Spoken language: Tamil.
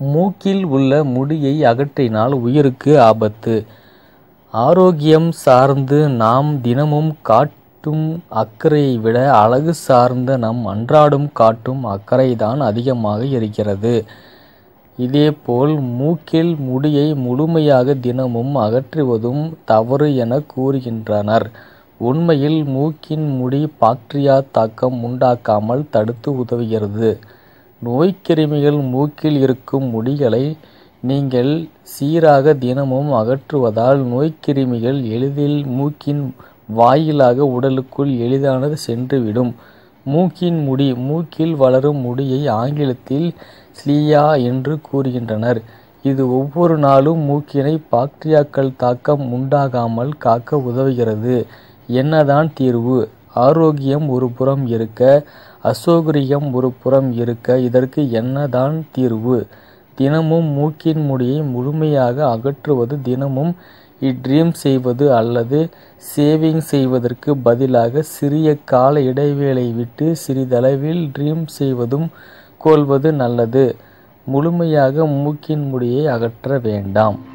மூக்கில் உள்ள முடியை அகற்றினால் உயிருக்கு ஆபத்து ஆரோக்கியம் சார்ந்து நாம் தினமும் காட்டும் அக்கறையை விட அழகு சார்ந்த நம் அன்றாடம் காட்டும் அக்கறைதான் அதிகமாக இருக்கிறது இதேபோல் மூக்கில் முடியை முழுமையாக தினமும் அகற்றுவதும் தவறு என கூறுகின்றனர் உண்மையில் மூக்கின் முடி பாக்டீரியா தாக்கம் உண்டாக்காமல் தடுத்து உதவுகிறது நோய்க்கிருமிகள் மூக்கில் இருக்கும் முடிகளை நீங்கள் சீராக தினமும் அகற்றுவதால் நோய்க்கிருமிகள் எளிதில் மூக்கின் வாயிலாக உடலுக்குள் எளிதானது சென்றுவிடும் மூக்கின் முடி மூக்கில் வளரும் முடியை ஆங்கிலத்தில் ஸ்லியா என்று கூறுகின்றனர் இது ஒவ்வொரு நாளும் மூக்கினை பாக்டீரியாக்கள் தாக்கம் உண்டாகாமல் காக்க உதவுகிறது என்னதான் தீர்வு ஆரோக்கியம் ஒரு புறம் இருக்க அசௌகரியம் ஒரு புறம் இருக்க இதற்கு என்னதான் தீர்வு தினமும் மூக்கின் முடியை முழுமையாக அகற்றுவது தினமும் ட்ரீம் செய்வது அல்லது சேவிங் செய்வதற்கு பதிலாக சிறிய கால இடைவேளை விட்டு சிறிதளவில் ட்ரீம் செய்வதும் கொள்வது நல்லது முழுமையாக மூக்கின் முடியை அகற்ற வேண்டாம்